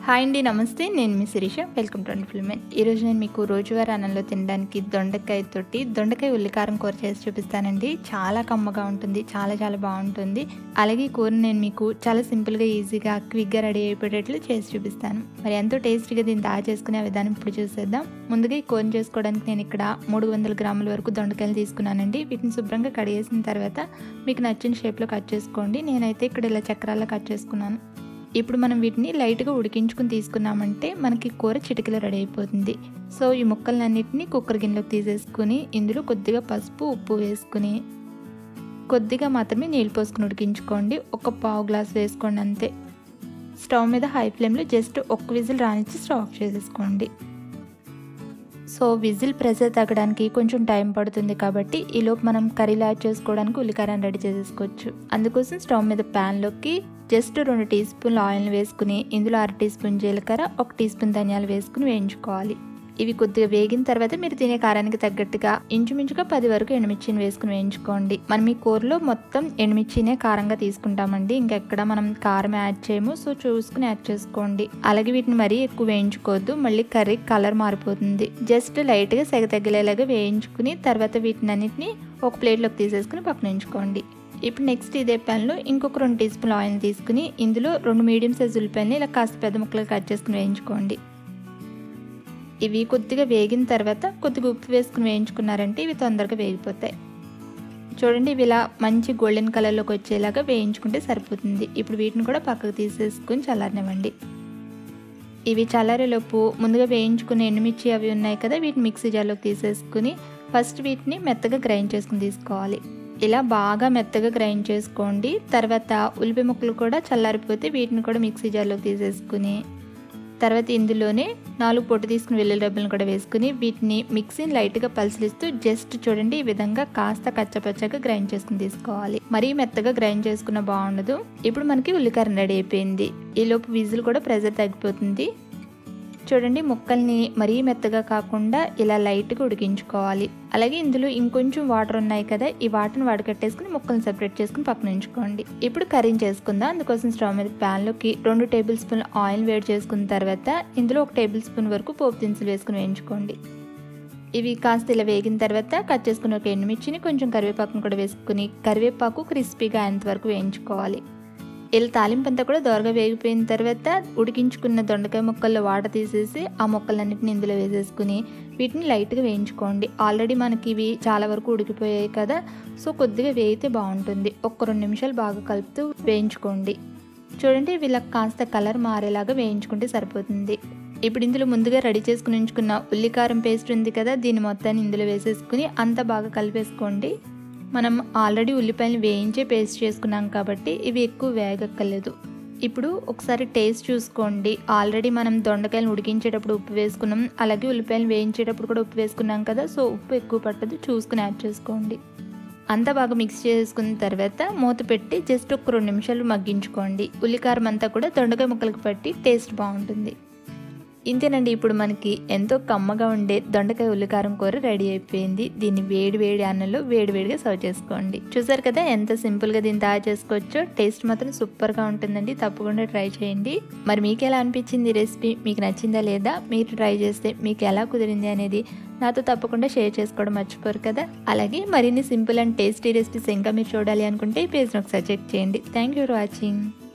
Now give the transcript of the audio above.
hi అండి నమస్తే నేను మీ శిరీష వెల్కమ్ టు అండ్ ఫిల్మెన్ ఈరోజు నేను మీకు రోజువారీ అన్నంలో తినడానికి దొండకాయ తోటి దొండకాయ ఉల్లికారం కూర చేసి చూపిస్తానండి చాలా కమ్మగా ఉంటుంది చాలా చాలా బాగుంటుంది అలాగే ఈ కూర నేను మీకు చాలా సింపుల్గా ఈజీగా క్విక్గా రెడీ అయిపోయేటట్లు చేసి చూపిస్తాను మరి ఎంతో టేస్టీగా దీన్ని తయారు చేసుకునే విధానం ఇప్పుడు చూసేద్దాం ముందుగా ఈ కూర చేసుకోవడానికి నేను ఇక్కడ మూడు వందల గ్రాముల వరకు దొండకాయలు తీసుకున్నానండి వీటిని శుభ్రంగా కడిగేసిన తర్వాత మీకు నచ్చిన షేప్లో కట్ చేసుకోండి నేనైతే ఇక్కడ ఇలా చక్రాల్లో కట్ చేసుకున్నాను ఇప్పుడు మనం వీటిని లైట్గా ఉడికించుకుని తీసుకున్నామంటే మనకి కూర చిటికలో రెడీ అయిపోతుంది సో ఈ ముక్కలన్నిటిని కుక్కర్ గిన్నెలోకి తీసేసుకుని ఇందులో కొద్దిగా పసుపు ఉప్పు వేసుకుని కొద్దిగా మాత్రమే నీళ్ళు పోసుకుని ఉడికించుకోండి ఒక పావు గ్లాస్ వేసుకోండి అంతే స్టవ్ మీద హై ఫ్లేమ్లో జస్ట్ ఒక్క విజిల్ రానిచ్చి స్టవ్ ఆఫ్ చేసేసుకోండి సో విజిల్ ప్రెషర్ తగ్గడానికి కొంచెం టైం పడుతుంది కాబట్టి ఈలోపు మనం కర్రీలు యాడ్ చేసుకోవడానికి ఉల్లికారాన్ని రెడీ చేసేసుకోవచ్చు అందుకోసం స్టవ్ మీద ప్యాన్లోకి జస్ట్ రెండు టీ స్పూన్లు ఆయిల్ వేసుకుని ఇందులో అర టీ స్పూన్ జీలకర్ర ఒక టీ స్పూన్ ధనియాలు వేసుకుని వేయించుకోవాలి ఇవి కొద్దిగా వేగిన తర్వాత మీరు తినే కారానికి తగ్గట్టుగా ఇంచుమించుగా పది వరకు ఎండుమిర్చిని వేసుకుని వేయించుకోండి మనం ఈ కూరలో మొత్తం ఎండుమిర్చినే కారంగా తీసుకుంటామండి ఇంకెక్కడ మనం కారం యాడ్ చేయము సో చూసుకుని యాడ్ చేసుకోండి అలాగే వీటిని మరీ ఎక్కువ వేయించుకోవద్దు మళ్ళీ కర్రీ కలర్ మారిపోతుంది జస్ట్ లైట్గా సెగ తగిలేలాగా వేయించుకుని తర్వాత వీటిని అన్నిటిని ఒక ప్లేట్లోకి తీసేసుకుని పక్కన ఉంచుకోండి ఇప్పుడు నెక్స్ట్ ఇదే ప్యాన్లో ఇంకొక రెండు టీ స్పూన్ ఆయిల్ తీసుకుని ఇందులో రెండు మీడియం సైజ్ ఉల్లిపాయలని ఇలా కాస్త పెద్ద ముక్కలు కట్ చేసుకుని వేయించుకోండి ఇవి కొద్దిగా వేగిన తర్వాత కొద్దిగా ఉప్పు వేసుకుని వేయించుకున్నారంటే ఇవి తొందరగా వేగిపోతాయి చూడండి ఇవి ఇలా మంచి గోల్డెన్ కలర్లోకి వచ్చేలాగా వేయించుకుంటే సరిపోతుంది ఇప్పుడు వీటిని కూడా పక్కకు తీసేసుకుని చల్లారనివ్వండి ఇవి చల్లారేలోపు ముందుగా వేయించుకుని ఎండుమిర్చి అవి ఉన్నాయి కదా వీటిని మిక్సీ జార్లోకి తీసేసుకుని ఫస్ట్ వీటిని మెత్తగా గ్రైండ్ చేసుకుని తీసుకోవాలి ఇలా బాగా మెత్తగా గ్రైండ్ చేసుకోండి తర్వాత ఉల్లిపాయ ముక్కలు కూడా చల్లారిపోతే వీటిని కూడా మిక్సీ జార్లోకి తీసేసుకుని తర్వాత ఇందులోనే నాలుగు పొట్టు తీసుకుని వెల్లుల్లి డబ్బులను కూడా వేసుకుని వీటిని మిక్సీని లైట్గా పల్సలిస్తూ జస్ట్ చూడండి ఈ విధంగా కాస్త కచ్చపచ్చగా గ్రైండ్ చేసుకుని తీసుకోవాలి మరీ మెత్తగా గ్రైండ్ చేసుకున్న బాగుండదు ఇప్పుడు మనకి ఉల్లికారం రెడీ అయిపోయింది ఈలోపు విజిల్ కూడా ప్రెజర్ తగ్గిపోతుంది చూడండి ముక్కల్ని మరీ మెత్తగా కాకుండా ఇలా లైట్గా ఉడికించుకోవాలి అలాగే ఇందులో ఇంకొంచెం వాటర్ ఉన్నాయి కదా ఈ వాటర్ని వడకట్టేసుకుని ముక్కల్ని సెపరేట్ చేసుకుని పక్కన ఉంచుకోండి ఇప్పుడు కర్రీని చేసుకుందాం అందుకోసం స్టవ్ మీద ప్యాన్లోకి రెండు టేబుల్ స్పూన్ ఆయిల్ వేడి చేసుకున్న తర్వాత ఇందులో ఒక టేబుల్ స్పూన్ వరకు పోపు దినుసులు వేసుకుని వేయించుకోండి ఇవి కాస్త ఇలా వేగిన తర్వాత కట్ చేసుకున్న ఒక ఎండుమిర్చిని కొంచెం కరివేపాకును కూడా వేసుకుని కరివేపాకు క్రిస్పీగా అయ్యేంత వరకు వేయించుకోవాలి ఇలా తాలింపు అంతా కూడా దోరగా వేగిపోయిన తర్వాత ఉడికించుకున్న దొండకాయ ముక్కల్లో వాటర్ తీసేసి ఆ ముక్కలన్నిటిని ఇందులో వేసేసుకుని వీటిని లైట్గా వేయించుకోండి ఆల్రెడీ మనకి ఇవి చాలా వరకు ఉడికిపోయాయి కదా సో కొద్దిగా వేయితే బాగుంటుంది ఒక్క రెండు నిమిషాలు బాగా కలుపుతూ వేయించుకోండి చూడండి వీళ్ళకి కాస్త కలర్ మారేలాగా వేయించుకుంటే సరిపోతుంది ఇప్పుడు ఇందులో ముందుగా రెడీ చేసుకుని ఉంచుకున్న ఉల్లికారం పేస్ట్ ఉంది కదా దీన్ని మొత్తాన్ని ఇందులో వేసేసుకుని అంతా బాగా కలిపేసుకోండి మనం ఆల్రెడీ ఉల్లిపాయలు వేయించే పేస్ట్ చేసుకున్నాం కాబట్టి ఇవి ఎక్కువ వేగక్కర్లేదు ఇప్పుడు ఒకసారి టేస్ట్ చూసుకోండి ఆల్రెడీ మనం దొండకాయలు ఉడికించేటప్పుడు ఉప్పు వేసుకున్నాం అలాగే ఉల్లిపాయలు వేయించేటప్పుడు కూడా ఉప్పు వేసుకున్నాం కదా సో ఉప్పు ఎక్కువ పట్టదు చూసుకుని యాడ్ చేసుకోండి అంతా బాగా మిక్స్ చేసుకున్న తర్వాత మూత పెట్టి జస్ట్ ఒక రెండు నిమిషాలు మగ్గించుకోండి ఉల్లికారం అంతా కూడా దొండకాయ ముక్కలకు పట్టి టేస్ట్ బాగుంటుంది ఇంతేనండి ఇప్పుడు మనకి ఎంతో కమ్మగా ఉండే దొండకాయ ఉల్లికారం కూర రెడీ అయిపోయింది దీన్ని వేడి వేడి అన్నంలో వేడి వేడిగా సర్వ్ చేసుకోండి చూసారు కదా ఎంత సింపుల్గా దీన్ని తయారు చేసుకోవచ్చో టేస్ట్ మాత్రం సూపర్గా ఉంటుందండి తప్పకుండా ట్రై చేయండి మరి మీకు ఎలా అనిపించింది ఈ రెసిపీ మీకు నచ్చిందా లేదా మీరు ట్రై చేస్తే మీకు ఎలా కుదిరింది అనేది నాతో తప్పకుండా షేర్ చేసుకోవడం మర్చిపోరు కదా అలాగే మరిన్ని సింపుల్ అండ్ టేస్టీ రెసిపీస్ ఇంకా మీరు చూడాలి అనుకుంటే ఈ పేజ్ని ఒకసారి చెక్ చేయండి థ్యాంక్ యూ ఫర్ వాచింగ్